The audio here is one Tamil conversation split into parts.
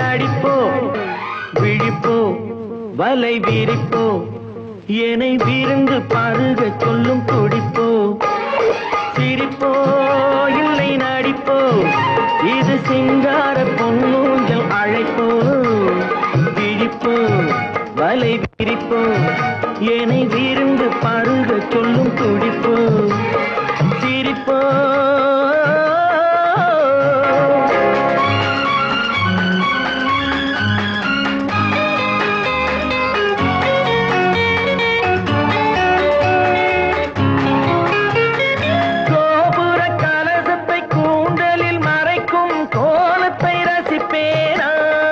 நடிப்போ விழிப்போ வலை விரிப்போ என்னை விருந்து பருக சொல்லும் துடிப்போ சிரிப்போ இல்லை நடிப்போ இது சிங்கார பொன்னூஞ்சல் அழைப்போ விழிப்போ வலை விரிப்போ என்னை விருந்து பருக சொல்லும் துடிப்போ சிரிப்போ கோபுர கலசத்தை கூந்தலில் மறைக்கும் கோலத்தை ரசிப்பேனா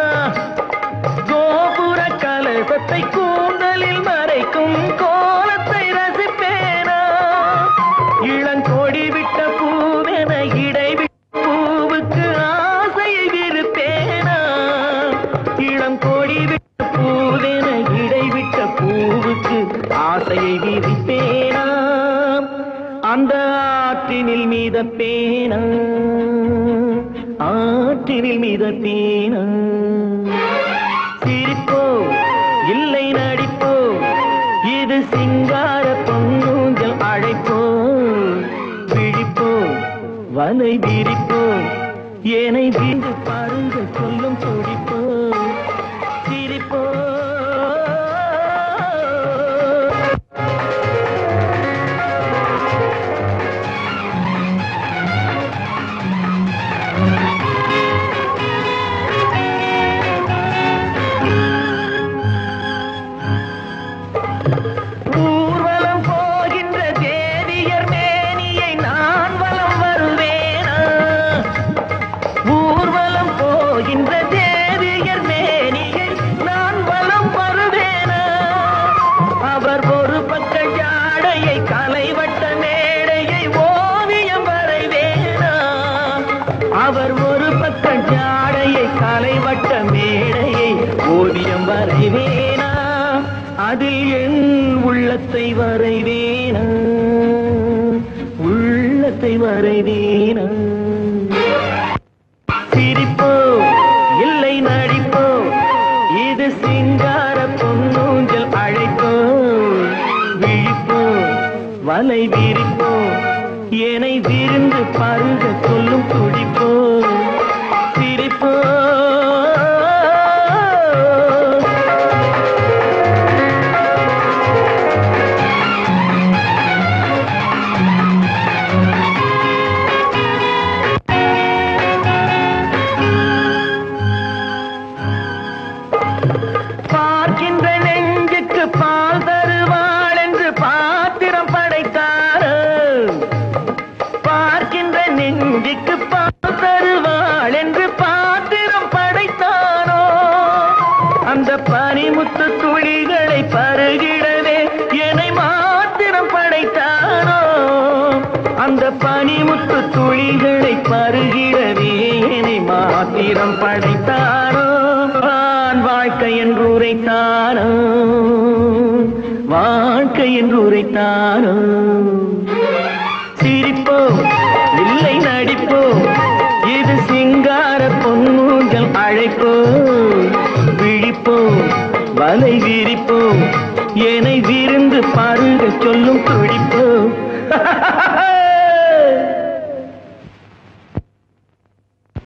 கோபுர கலசத்தை கூந்தலில் மறைக்கும் கோலத்தை ரசிப்பேனா இளங்கொடி விட்ட பூவென இடை விட்ட பூவுக்கு ஆசையை விருப்பேனா இளம் கொடி விட்ட பூவென இடை விட்ட பூவுக்கு ஆசையை விரிப்பேனா அந்த ஆற்றினில் மீதப்பேனா ஆற்றினில் மீதப்பேனா சிரிப்போ இல்லை நடிப்போ இது சிங்கார பொன்னூஞ்சல் அழைப்போ விழிப்போ வலை விரிப்போ ஏனை வீண்டு பருங்க சொல்லும் துடிப்போ சிரிப்போ ஊர்வலம் போகின்ற தேவியர் மேனியை நான் வலம் வருவேனா ஊர்வலம் போகின்ற தேவியர் மேனியை நான் வலம் வருவேனா அவர் ஒரு பக்க ஜாடையை கலைவட்ட மேடையை ஓவியம் வரைவேனா அவர் ஒரு பக்க ஜாடையை கலைவட்ட மேடையை ஓவியம் வரைவேனா அதில் என் உள்ளத்தை வரைவேனா உள்ளத்தை வரைவேனா சிரிப்போ இல்லை நடிப்போ இது சிங்கார பொன்னூஞ்சல் அழைப்போ விழிப்போ வலை விரிப்போ என்னை விருந்து பருக சொல்லும் துடிப்போ சிரிப்போ பார்க்கின்ற நெஞ்சுக்கு பால் தருவாள் என்று பாத்திரம் படைத்தார் பார்க்கின்ற நெஞ்சுக்கு பால் தருவாள் என்று பாத்திரம் படைத்தானோ அந்த பனிமுத்து துளிகளை பருகிடவே என்னை மாத்திரம் படைத்தானோ அந்த பனிமுத்து துளிகளை பருகிடவே என்னை மாத்திரம் படைத்தானோ நான் வாழ்க்கை என்று உரைத்தானோ வாழ்க்கை என்று உரைத்தானோ சிரிப்போ இல்லை நடிப்போ இது சிங்கார பொன்னூஞ்சல் அழைப்போ விழிப்போ வலை விரிப்போ என்னை விருந்து பருக சொல்லும் துடிப்போ